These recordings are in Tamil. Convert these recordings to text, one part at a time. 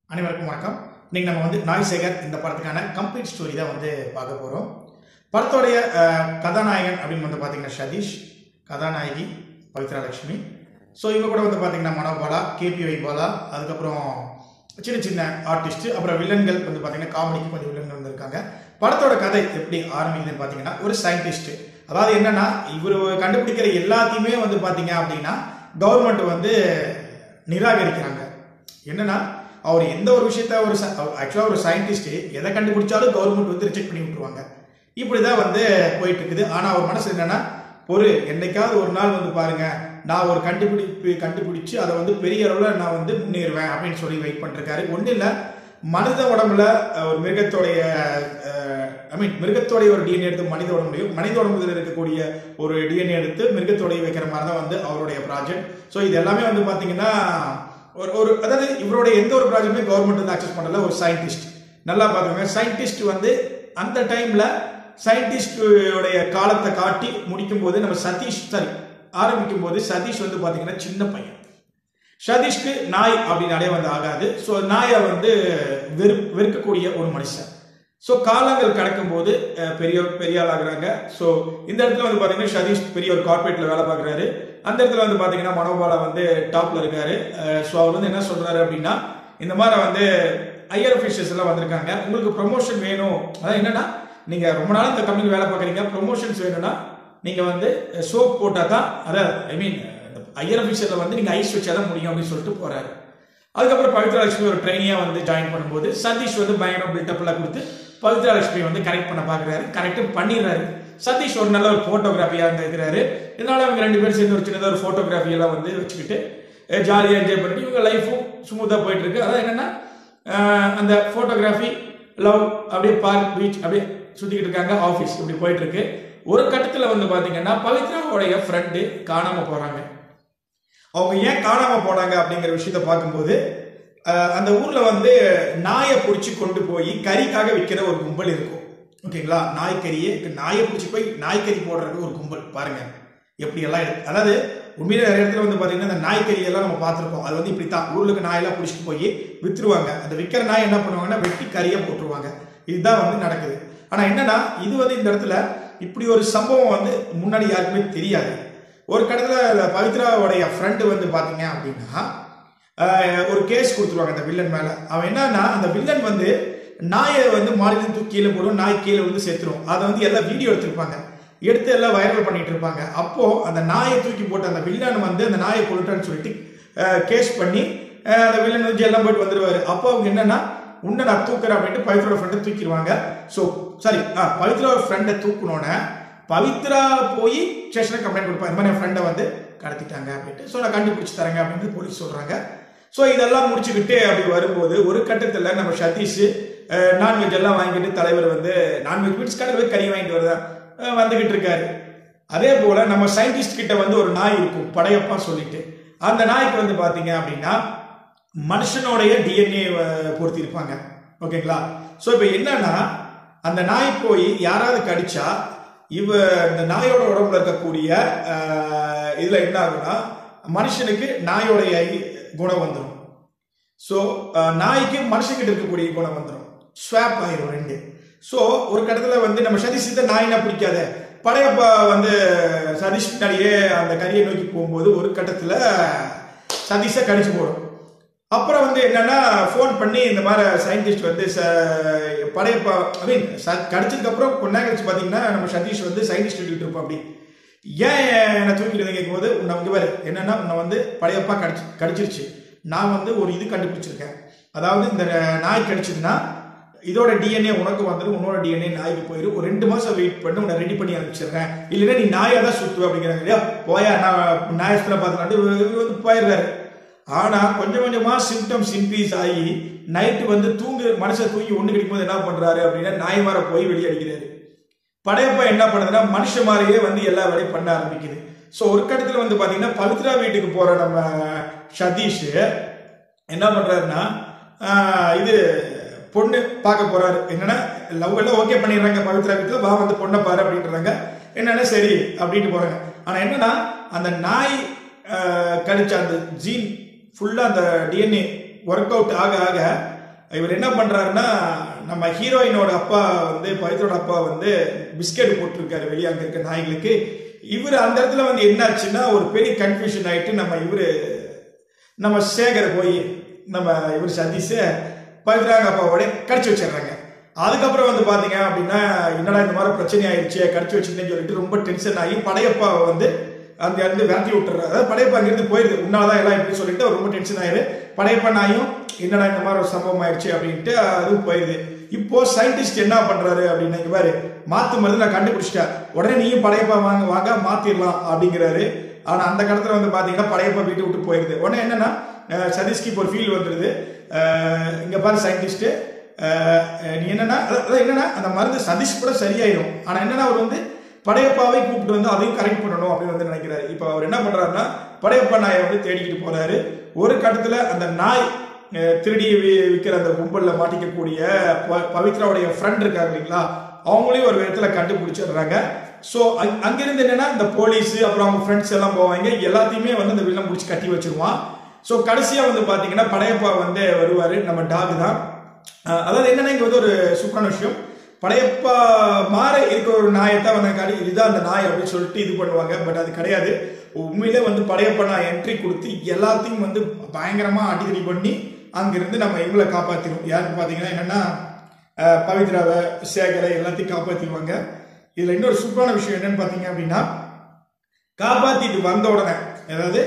அனைவருக்கும் வணக்கம் இன்னைக்கு நம்ம வந்து நாய் சேகர் இந்த படத்துக்கான கம்ப்ளீட் ஸ்டோரி தான் வந்து பார்க்க போகிறோம் படத்தோடைய அஹ், கதாநாயகன் அப்படின்னு வந்து பார்த்தீங்கன்னா சதீஷ் கதாநாயகி பவித்ரா லட்சுமி ஸோ இவங்க கூட வந்து பார்த்தீங்கன்னா மனோபாலா கேபிஒய் பாலா அதுக்கப்புறம் சின்ன சின்ன ஆர்டிஸ்ட் அப்புறம் வில்லன்கள் வந்து பார்த்தீங்கன்னா காமெடிக்கு கொஞ்சம் வில்லன்கள் வந்திருக்காங்க படத்தோட கதை எப்படி ஆரம்பிக்குதுன்னு பார்த்தீங்கன்னா ஒரு சயின்டிஸ்ட் அதாவது என்னன்னா இவர் கண்டுபிடிக்கிற எல்லாத்தையுமே வந்து பார்த்தீங்க அப்படின்னா கவர்மெண்ட் வந்து நிராகரிக்கிறாங்க என்னன்னா அவர் எந்த ஒரு விஷயத்த ஒரு ஆக்சுவலாக ஒரு சயின்டிஸ்ட் எதை கண்டுபிடிச்சாலும் கவர்மெண்ட் வந்து ரிஜெக்ட் பண்ணி விட்டுருவாங்க இப்படி தான் வந்து போயிட்டு இருக்குது ஆனால் அவர் மனசு என்னன்னா ஒரு என்னைக்காவது ஒரு நாள் வந்து பாருங்க நான் ஒரு கண்டுபிடிப்பு கண்டுபிடிச்சு அதை வந்து பெரிய அளவில் நான் வந்து முன்னேறுவேன் அப்படின்னு சொல்லி வெயிட் பண்ணிருக்காரு ஒன்றும் இல்லை மனித உடம்புல அஹ், ஒரு மிருகத்தோடைய ஐ மீன் மிருகத்தோடைய ஒரு டிஎன்ஏ எடுத்து மனித உடம்புலையும் மனித உடம்புல இருக்கக்கூடிய ஒரு டிஎன்ஏ எடுத்து மிருகத்தோடைய வைக்கிற மாதிரி தான் வந்து அவருடைய ப்ராஜெக்ட் ஸோ இது எல்லாமே வந்து பார்த்தீங்கன்னா ஒரு ஒரு அதாவது இவருடைய எந்த ஒரு ப்ராஜெக்ட்டுமே கவர்மெண்ட் வந்து அக்சஸ் பண்ணல ஒரு சயின்டிஸ்ட் நல்லா பார்த்துக்கோங்க சயின்டிஸ்ட் வந்து அந்த டைம்ல சயின்டிஸ்டுடைய காலத்தை காட்டி முடிக்கும் போது நம்ம சதீஷ் சாரி ஆரம்பிக்கும் போது சதீஷ் வந்து பார்த்தீங்கன்னா சின்ன பையன் சதீஷ்க்கு நாய் அப்படின்னாலே வந்து ஆகாது ஸோ நாயை வந்து வெறு வெறுக்கக்கூடிய ஒரு மனுஷன் ஸோ காலங்கள் கடக்கும்போது அஹ், பெரிய பெரிய ஆள் ஆகுறாங்க ஸோ இந்த இடத்துல வந்து பார்த்தீங்கன்னா சதீஷ் பெரிய ஒரு கார்பரேட்ல வேலை பார்க்குறாரு அந்த இடத்துல வந்து பார்த்தீங்கன்னா மனோபாலா வந்து டாப்ல இருக்காரு ஸோ அவர் வந்து என்ன சொல்றாரு அப்படின்னா இந்த மாதிரி வந்து ஐயர் அஃபிஷியல்ஸ் எல்லாம் வந்திருக்காங்க உங்களுக்கு ப்ரொமோஷன் வேணும் அதான் என்னன்னா நீங்க ரொம்ப நாள் இந்த கம்பெனி வேலை பார்க்குறீங்க ப்ரொமோஷன்ஸ் வேணும்னா நீங்க வந்து சோப் போட்டால் தான் அதாவது ஐ மீன் ஐயர் அஃபிஷியலில் வந்து நீங்க ஐஸ் வச்சா தான் முடியும் அப்படின்னு சொல்லிட்டு போறாரு அதுக்கப்புறம் பவித்ரா லட்சுமி ஒரு ட்ரைனியாக வந்து ஜாயின் பண்ணும்போது சதீஷ் வந்து பயங்கர பில்டப் எல்லாம் கொடுத்து பவித்ரா லட்சுமி வந்து கரெக்ட் பண்ண பார்க்குறாரு கரெக்டும் பண்ணிடுறாரு சதீஷ் ஒரு நல்ல ஒரு ஃபோட்டோகிராஃபியாக அங்கே இருக்கிறாரு இதனால அவங்க ரெண்டு பேரும் சேர்ந்து ஒரு சின்னதாக ஒரு ஃபோட்டோகிராஃபி எல்லாம் வந்து வச்சுக்கிட்டு ஜாலியாக என்ஜாய் பண்ணிட்டு இவங்க லைஃபும் ஸ்மூத்தாக போயிட்டு இருக்கு அதாவது என்னன்னா அஹ், அந்த ஃபோட்டோகிராஃபி லவ் அப்படியே பார்க் பீச் அப்படியே சுற்றிக்கிட்டு இருக்காங்க ஆஃபீஸ் இப்படி போயிட்டு இருக்கு ஒரு கட்டத்தில் வந்து பார்த்தீங்கன்னா பவித்ராவுடைய ஃப்ரெண்டு காணாமல் போகிறாங்க அவங்க ஏன் காணாம போனாங்க அப்படிங்கிற விஷயத்த பார்க்கும்போது அஹ், அந்த ஊர்ல வந்து நாயை பிடிச்சி கொண்டு போய் கறிக்காக விற்கிற ஒரு கும்பல் இருக்கும் ஓகேங்களா நாய்க்கறியே நாயை பிடிச்சி போய் நாய்க்கறி போடுறது ஒரு கும்பல் பாருங்க எப்படி எல்லாம் இருக்கு அதாவது உண்மையில நிறைய இடத்துல வந்து பாத்தீங்கன்னா இந்த நாய்க்கறி எல்லாம் நம்ம பார்த்திருப்போம் அது வந்து இப்படி தான் ஊருக்கு நாயெல்லாம் பிடிச்சிட்டு போய் வித்துருவாங்க அந்த விற்கிற நாய் என்ன பண்ணுவாங்கன்னா வெட்டி கறியை போட்டுருவாங்க இதுதான் வந்து நடக்குது ஆனா என்னன்னா இது வந்து இந்த இடத்துல இப்படி ஒரு சம்பவம் வந்து முன்னாடி யாருக்குமே தெரியாது ஒரு கடத்துல பவித்ராவுடைய ஃப்ரெண்டு வந்து பாத்தீங்க அப்படின்னா ஆஹ், ஒரு கேஸ் கொடுத்துருவாங்க அந்த வில்லன் மேல அவன் என்னன்னா அந்த வில்லன் வந்து நாயை வந்து மாநிலம் தூக்கி கீழே போடும் நாய் கீழே வந்து செத்துரும் அதை வந்து எல்லாம் வீடியோ எடுத்திருப்பாங்க எடுத்து எல்லாம் வைரல் பண்ணிட்டு இருப்பாங்க அப்போ அந்த நாயை தூக்கி போட்டு அந்த வில்லன் வந்து அந்த நாயை கொண்டுட்டான்னு சொல்லிட்டு கேஸ் பண்ணி ஆஹ், அந்த வில்லன் வந்து எல்லாம் போயிட்டு வந்துருவாரு அப்போ அவங்க என்னன்னா உன்னை நான் தூக்குறேன் அப்படின்ட்டு பவித்ரோட ஃப்ரெண்டை தூக்கிடுவாங்க ஸோ சாரி பவித்ரோட ஃப்ரெண்டை தூக்கணுன்னே பவித்ரா போய் ஸ்டேஷனுக்கு கம்ப்ளைண்ட் கொடுப்பா இந்த மாதிரி என் ஃப்ரெண்டை வந்து கடத்திட்டாங்க அப்படின்ட்டு ஸோ நான் கண்டுபிடிச்சு தரேங்க அப்படின்னு போலீஸ் சொல்றாங்க ஸோ இதெல்லாம் முடிச்சுக்கிட்டு அப்படி வரும்போது ஒரு கட்டத்தில் நம்ம சதீஷ் நான்வெஜ் எல்லாம் வாங்கிட்டு தலைவர் வந்து நான்வெஜ் மீன்ஸ் கடையில் கறி வாங்கிட்டு வருதா அஹ் வந்துகிட்டு இருக்காரு அதே போல நம்ம சயின்டிஸ்ட் கிட்ட வந்து ஒரு நாய் இருக்கும் படையப்பா சொல்லிட்டு அந்த நாய்க்கு வந்து பாத்தீங்க அப்படின்னா மனுஷனுடைய டிஎன்ஏ பொருத்திருப்பாங்க ஓகேங்களா ஸோ இப்போ என்னன்னா அந்த நாய் போய் யாராவது கடிச்சா இவ இந்த நாயோட உடம்புல இருக்கக்கூடிய அஹ், இதுல என்ன ஆகும்னா மனுஷனுக்கு நாயோடைய குணம் வந்துடும் ஸோ நாய்க்கு மனுஷங்கிட்ட இருக்கக்கூடிய குணம் வந்துடும் ஸ்வாப் ஆயிரும் ரெண்டு ஸோ ஒரு கட்டத்தில் வந்து நம்ம சதீஷ் இந்த நாயினா பிடிக்காத படையப்பா வந்து சதீஷ் பின்னாடியே அந்த கரியை நோக்கி போகும்போது ஒரு கட்டத்தில் சதீஷை கடிச்சு போடும் அப்புறம் வந்து என்னன்னா ஃபோன் பண்ணி இந்த மாதிரி சயின்டிஸ்ட் வந்து ச படையப்பா ஐ மீன் கடிச்சதுக்கு அப்புறம் கொஞ்ச நேரம் கழிச்சு பார்த்தீங்கன்னா நம்ம சதீஷ் வந்து சயின்டிஸ்ட் கிட்ட இருப்போம் அப்படி ஏன் என்னை தூக்கிட்டு கேட்கும்போது உன்னை இங்கே பாரு என்னன்னா உன்னை வந்து படையப்பா கடிச்சு கடிச்சிருச்சு நான் வந்து ஒரு இது கண்டுபிடிச்சிருக்கேன் அதாவது இந்த நாய் கடிச்சதுன்னா இதோட டிஎன்ஏ உனக்கு வந்துடும் உன்னோட டிஎன்ஏ நாய்க்கு போயிடும் ஒரு ரெண்டு மாசம் வெயிட் பண்ணி உன்னை ரெடி பண்ணி அனுப்பிச்சிடுறேன் இல்லைன்னா நீ நாயை தான் சுத்துவ அப்படிங்கிறாங்க இல்லையா போயா நான் நாயத்தில் பார்த்துலாட்டு இவர் வந்து போயிடுறாரு ஆனா கொஞ்சம் கொஞ்சமா சிம்டம்ஸ் இன்க்ரீஸ் ஆகி நைட்டு வந்து தூங்கு மனுஷன் தூங்கி ஒண்ணு கிடைக்கும் போது என்ன பண்றாரு அப்படின்னா நாய் மாற போய் வெளியே அடிக்கிறாரு படையப்பா என்ன பண்ணுதுன்னா மனுஷ மாதிரியே வந்து எல்லா வேலையும் பண்ண ஆரம்பிக்குது ஸோ ஒரு கட்டத்தில் வந்து பார்த்தீங்கன்னா பவித்ரா வீட்டுக்கு போற நம்ம சதீஷ் என்ன பண்றாருன்னா ஆஹ், இது பொண்ணு பார்க்க போறாரு என்னன்னா லவ் எல்லாம் ஓகே பண்ணிடுறாங்க பவித்ரா வீட்டில் வா வந்து பொண்ணை பாரு அப்படின்றாங்க என்னன்னா சரி அப்படின்ட்டு போறாங்க ஆனா என்னன்னா அந்த நாய் ஆஹ், கடிச்ச அந்த ஜீன் ஃபுல்லா அந்த டிஎன்ஏ ஒர்க் அவுட் ஆக ஆக இவர் என்ன பண்றாருன்னா நம்ம ஹீரோயினோட அப்பா வந்து பவித்ரோட அப்பா வந்து பிஸ்கெட் போட்டிருக்காரு வெளியே அங்க இருக்க நாய்களுக்கு இவர் அந்த இடத்துல வந்து என்னாச்சுன்னா ஒரு பெரிய கன்ஃபியூஷன் ஆயிட்டு நம்ம இவரு நம்ம சேகர் போய் நம்ம இவர் சதீஷை பவித்ராங்க அப்பாவோட கடிச்சு வச்சிடுறாங்க அதுக்கப்புறம் வந்து பாத்தீங்க அப்படின்னா என்னடா இந்த மாதிரி பிரச்சனை ஆயிடுச்சு கடிச்சு வச்சிருந்தேன்னு சொல்லிட்டு ரொம்ப டென்ஷன் ஆகி படையப்பாவை வந்து அந்த இருந்து விரட்டி விட்டுறாரு அதாவது படையப்பா அங்கிருந்து போயிருது உன்னாலதான் எல்லாம் இப்படி சொல்லிட்டு அவர் ரொம்ப டென்ஷன் ஆயிரு படையப்பா நாயும் என்னடா இந்த மாதிரி ஒரு சம்பவம் ஆயிடுச்சு அப்படின்ட்டு அதுவும் போயிருது இப்போ சயின்டிஸ்ட் என்ன பண்றாரு அப்படின்னா இங்க பாரு மாத்து மருந்து நான் கண்டுபிடிச்சிட்டேன் உடனே நீயும் படையப்பா வாங்க வாங்க மாத்திரலாம் அப்படிங்கிறாரு ஆனா அந்த காலத்துல வந்து பாத்தீங்கன்னா படையப்பா வீட்டு விட்டு போயிருது உடனே என்னன்னா அஹ் சதீஷ்க்கு இப்போ ஒரு ஃபீல் வந்துருது அஹ் இங்க பாரு சயின்டிஸ்ட் நீ என்னன்னா அதான் அதான் என்னன்னா அந்த மருந்து சதீஷ் கூட சரியாயிடும் ஆனா என்னன்னா அவர் வந்து படையப்பாவை கூப்பிட்டு வந்து அதையும் கரெக்ட் பண்ணணும் அப்படின்னு வந்து நினைக்கிறாரு இப்போ அவர் என்ன பண்றாருன்னா படையப்பா நாயை வந்து தேடிக்கிட்டு போறாரு ஒரு கட்டத்துல அந்த நாய் அஹ், திருடி வி- விற்கிற அந்த கும்பல்ல மாட்டிக்கக்கூடிய ப- பவித்ராவுடைய ஃப்ரெண்ட் இருக்காங்க இல்லைங்களா அவங்களையும் ஒரு விதத்துல கண்டுபிடிச்சிடுறாங்க ஸோ அங்கிருந்து என்னன்னா இந்த போலீஸ் அப்புறம் அவங்க ஃப்ரெண்ட்ஸ் எல்லாம் போவாங்க எல்லாத்தையுமே வந்து அந்த வில்லம் பிடிச்சி கட்டி வச்சிருவான் ஸோ கடைசியா வந்து பாத்தீங்கன்னா படையப்பா வந்து வருவாரு நம்ம டாக் தான் அஹ் அதாவது என்னன்னா இங்க வந்து ஒரு சூப்பரான விஷயம் படையப்பா மாற இருக்கிற ஒரு நாயை தான் வந்து காடி இதுதான் அந்த நாய் அப்படின்னு சொல்லிட்டு இது பண்ணுவாங்க பட் அது கிடையாது உண்மையிலே வந்து படையப்பா நாய் என்ட்ரி கொடுத்து எல்லாத்தையும் வந்து பயங்கரமா அடிக்கடி பண்ணி அங்கிருந்து நம்ம இவங்களை காப்பாத்திரும் யாருக்கு பாத்தீங்கன்னா என்னன்னா அஹ் பவித்ராவை சேகரை எல்லாத்தையும் காப்பாத்திடுவாங்க இதுல இன்னொரு சூப்பரான விஷயம் என்னன்னு பாத்தீங்க அப்படின்னா காப்பாத்திட்டு வந்த உடனே அதாவது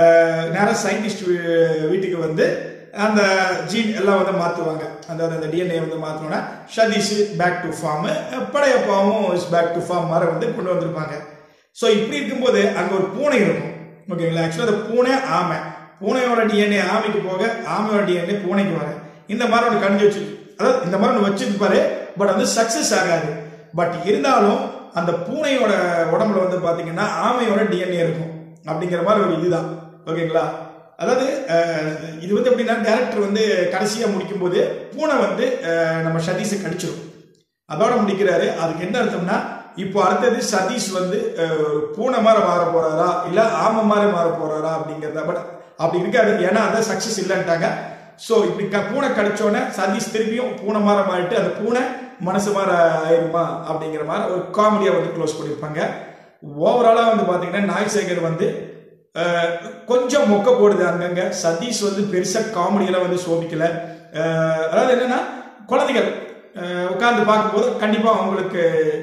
நேரம் சயின்டிஸ்ட் வீட்டுக்கு வந்து அந்த ஜீன் எல்லாம் வந்து மாற்றுவாங்க அதாவது அந்த டிஎன்ஏ வந்து மாற்றினோன்னா சதீஷ் பேக் டு ஃபார்ம் படையப்பாவும் இஸ் பேக் டு ஃபார்ம் மாதிரி வந்து கொண்டு வந்திருப்பாங்க ஸோ இப்படி இருக்கும்போது அங்கே ஒரு பூனை இருக்கும் ஓகேங்களா ஆக்சுவலாக அந்த பூனை ஆமை பூனையோட டிஎன்ஏ ஆமைக்கு போக ஆமையோட டிஎன்ஏ பூனைக்கு வர இந்த மாதிரி ஒன்று கணிஞ்சு வச்சு அதாவது இந்த மாதிரி ஒன்று வச்சிருப்பாரு பட் வந்து சக்ஸஸ் ஆகாது பட் இருந்தாலும் அந்த பூனையோட உடம்புல வந்து பாத்தீங்கன்னா ஆமையோட டிஎன்ஏ இருக்கும் அப்படிங்கிற மாதிரி ஒரு இதுதான் ஓகேங்களா அதாவது அஹ், இது வந்து எப்படின்னா டேரக்டர் வந்து கடைசியா முடிக்கும் போது பூனை வந்து அஹ், நம்ம சதீஷை கடிச்சிடும் அதோட முடிக்கிறாரு அதுக்கு என்ன அர்த்தம்னா இப்போ அடுத்தது சதீஷ் வந்து அஹ், பூனை மாதிரி மாற போறாரா இல்ல ஆமை மாதிரி மாற போறாரா அப்படிங்கிறத பட் அப்படி இருக்காது ஏன்னா அதான் சக்சஸ் இல்லைன்ட்டாங்க ஸோ இப்படி க பூனை கடிச்சோடனே சதீஷ் திருப்பியும் பூனை மாற மாறிட்டு அந்த பூனை மனசு மாற ஆயிருமா அப்படிங்கிற மாதிரி ஒரு காமெடியா வந்து க்ளோஸ் பண்ணியிருப்பாங்க ஓவராலா வந்து பாத்தீங்கன்னா நாய்சேகர் வந்து அஹ், கொஞ்சம் மொக்க போடுது அங்கங்க சதீஷ் வந்து பெருசா காமெடியெல்லாம் வந்து சோபிக்கல அஹ், அதாவது என்னன்னா குழந்தைகள் உட்காந்து பார்க்கும்போது கண்டிப்பா அவங்களுக்கு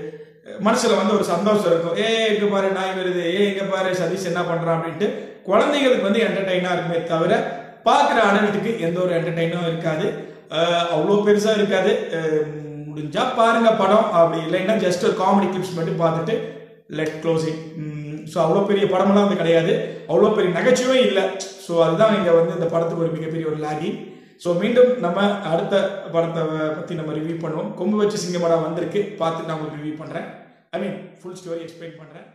மனசுல வந்து ஒரு சந்தோஷம் இருக்கும் ஏ இங்க பாரு நாய் வருது ஏ இங்க பாரு சதீஷ் என்ன பண்றான் அப்படின்ட்டு குழந்தைகளுக்கு வந்து என்டர்டைனா இருக்குமே தவிர பார்க்குற அடல்ட்டுக்கு எந்த ஒரு என்டர்டைனும் இருக்காது அஹ், அவ்வளோ பெருசா இருக்காது அஹ், முடிஞ்சா பாருங்க படம் அப்படி இல்லைன்னா ஜஸ்ட் ஒரு காமெடி கிளிப்ஸ் மட்டும் பார்த்துட்டு லெட் க்ளோசிங் ஸோ அவ்வளோ பெரிய படமெல்லாம் வந்து கிடையாது அவ்வளோ பெரிய நகைச்சுவே இல்லை ஸோ அதுதான் இங்கே வந்து இந்த படத்துக்கு ஒரு மிகப்பெரிய ஒரு லாகி ஸோ மீண்டும் நம்ம அடுத்த படத்தை பற்றி நம்ம ரிவ்யூ பண்ணுவோம் கொம்பு வச்சு சிங்கமடா வந்திருக்கு பார்த்து நான் உங்களுக்கு ரிவ்யூ பண்ணுறேன் I mean full story explain பண்ணுறேன்